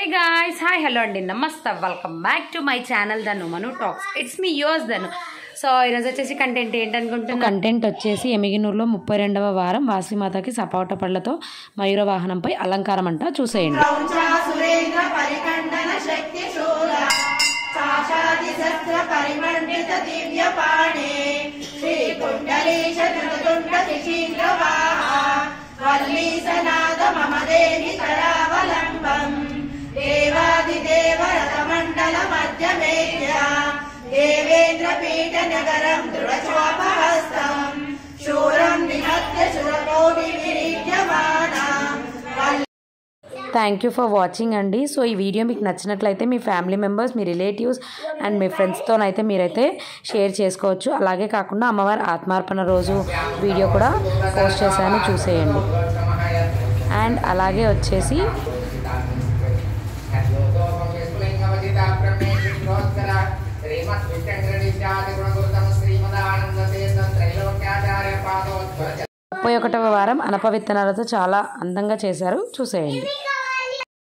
guys hi hello అండి నమస్తే welcome back to my channel Dhanu Manu talks it's me yours Dhanu so ఈరోజు వచ్చేసి content ఏంటనుకుంటున్నా content వచ్చేసి ఎమిగినూరులో ముప్పై రెండవ వారం వాసిమాతకి సపోట పళ్ళతో మయూర వాహనంపై అలంకారం అంట చూసేయండి సురేంద్ర పరికండన శక్తి శూల సాక్షాది శస్త్ర పరిమండిత దివ్య పాణే శ్రీ కుండలీశ దుర్దుండ శిశీంద్ర వల్లీసనాద మమ దేవి కరావలంబం దేవాదిదేవ రథమండల మధ్యమేయ దేవేంద్ర పీఠ నగరం దృఢచాపహస్తం శూరం నిహత్య సురకోటి విరీడ్యమానా థ్యాంక్ యూ ఫర్ వాచింగ్ అండి సో ఈ వీడియో మీకు నచ్చినట్లయితే మీ ఫ్యామిలీ మెంబర్స్ మీ రిలేటివ్స్ అండ్ మీ ఫ్రెండ్స్తోనైతే మీరైతే షేర్ చేసుకోవచ్చు అలాగే కాకుండా అమ్మవారి ఆత్మార్పణ రోజు వీడియో కూడా పోస్ట్ చేశాను చూసేయండి అండ్ అలాగే వచ్చేసి ముప్పై ఒకటవ వారం అనప విత్తనాలతో చాలా అందంగా చేశారు చూసేయండి